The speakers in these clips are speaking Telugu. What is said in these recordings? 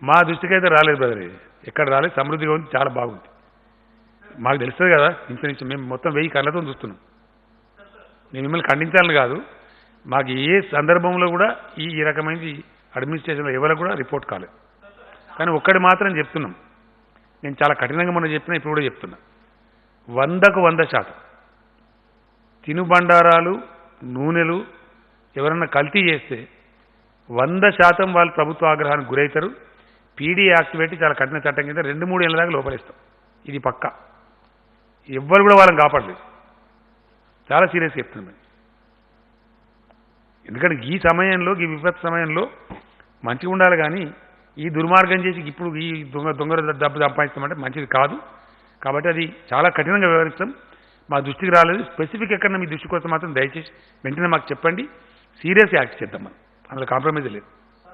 మా దృష్టికి అయితే రాలేదు బ్రదర్ ఇది ఎక్కడ రాలేదు సమృద్ధిగా ఉంది చాలా బాగుంది మాకు తెలుస్తుంది కదా ఇంచుమించు మేము మొత్తం వెయ్యి కళ్ళతో చూస్తున్నాం నేను మిమ్మల్ని ఖండించాలని కాదు మాకు ఏ సందర్భంలో కూడా ఈ ఈ రకమైనది అడ్మినిస్ట్రేషన్లో ఎవరికి కూడా రిపోర్ట్ కాలేదు కానీ ఒక్కటి మాత్రం చెప్తున్నాం నేను చాలా కఠినంగా మొన్న చెప్పిన ఇప్పుడు కూడా చెప్తున్నా వందకు వంద శాతం తినుబండారాలు నూనెలు ఎవరన్నా కల్తీ చేస్తే వంద శాతం వాళ్ళు ప్రభుత్వ ఆగ్రహానికి గురవుతారు పీడీ యాక్ట్ పెట్టి చాలా కఠిన చట్టం కింద రెండు మూడు ఏళ్ళ దాకా లోపలిస్తాం ఇది పక్క ఎవ్వరు కూడా వాళ్ళని కాపాడలేదు చాలా సీరియస్ చెప్తున్నాను ఎందుకంటే ఈ సమయంలో ఈ విపత్తు సమయంలో మంచిగా ఉండాలి కానీ ఈ దుర్మార్గం చేసి ఇప్పుడు ఈ దొంగ దొంగ డబ్బు సంపాదిస్తామంటే మంచిది కాదు కాబట్టి అది చాలా కఠినంగా వివరిస్తాం మా దృష్టికి రాలేదు స్పెసిఫిక్ ఎక్కడ మీ దృష్టి కోసం మాత్రం దయచేసి వెంటనే మాకు చెప్పండి సీరియస్ యాక్ట్ చేద్దాం మనం అందులో కాంప్రమైజ్ లేదు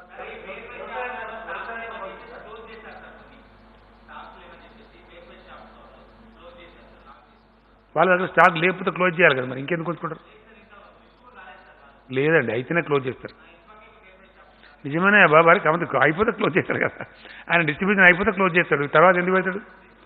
వాళ్ళ దగ్గర స్టాక్ లేకపోతే క్లోజ్ చేయాలి కదా మరి ఇంకెందుకు ఉంచుకుంటారు లేదండి అయితేనే క్లోజ్ చేస్తారు నిజమేనే బాబారి కాబట్టి అయిపోతే క్లోజ్ చేస్తారు కదా ఆయన డిస్ట్రిబ్యూషన్ అయిపోతే క్లోజ్ చేస్తాడు తర్వాత ఎందుకు అవుతాడు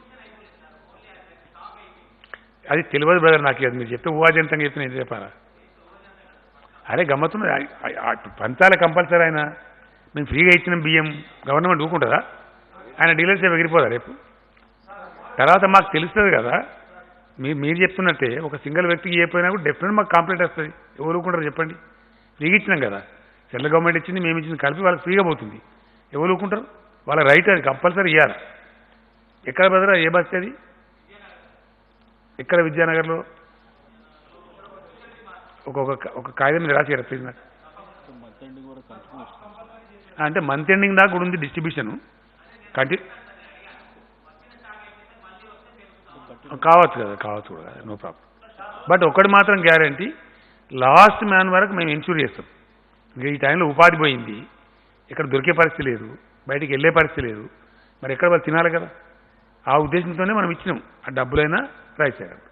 అది తెలియదు బ్రదర్ నాకు అది మీరు చెప్తే ఊహాజంతంగా చెప్తే నేను చెప్పారా అరే గమ్మత్తున్న పంచాల కంపల్సరీ ఆయన మేము ఫ్రీగా ఇచ్చిన బియ్యం గవర్నమెంట్ ఊకుంటుందా ఆయన డీలర్షిప్ ఎగిరిపోదా రేపు తర్వాత మాకు తెలుస్తుంది కదా మీరు మీరు చెప్తున్నట్టే ఒక సింగిల్ వ్యక్తికి చెప్పినా కూడా డెఫినెట్ మాకు కంప్లైంట్ వస్తుంది ఎవరు ఊరుకుంటారు చెప్పండి ఫ్రీగా ఇచ్చినాం కదా సెంట్రల్ గవర్నమెంట్ ఇచ్చింది మేము ఇచ్చింది కలిపి వాళ్ళకి ఫ్రీగా పోతుంది ఎవరు ఊరుకుంటారు వాళ్ళ రైట్ అది కంపల్సరీ ఇవ్వాలి ఎక్కడ బదరా ఏ బస్ అది ఎక్కడ విద్యానగర్లో ఒక్కొక్క ఒక కాగితం మీద రాసి ప్లీజ్ నాకు అంటే మంత్ ఎండింగ్ దాకా కూడా ఉంది డిస్ట్రిబ్యూషన్ కంటి కావచ్చు కదా కావచ్చు కూడా నో ప్రాబ్లం బట్ ఒకటి మాత్రం గ్యారంటీ లాస్ట్ మ్యాన్ వరకు మేము ఇన్సూర్ చేస్తాం ఇంకా ఈ టైంలో ఉపాధి పోయింది ఇక్కడ దొరికే పరిస్థితి లేదు బయటికి వెళ్ళే పరిస్థితి లేదు మరి ఎక్కడ వాళ్ళు తినాలి కదా ఆ ఉద్దేశంతోనే మనం ఇచ్చినాం ఆ డబ్బులైనా రైస్ చేయడం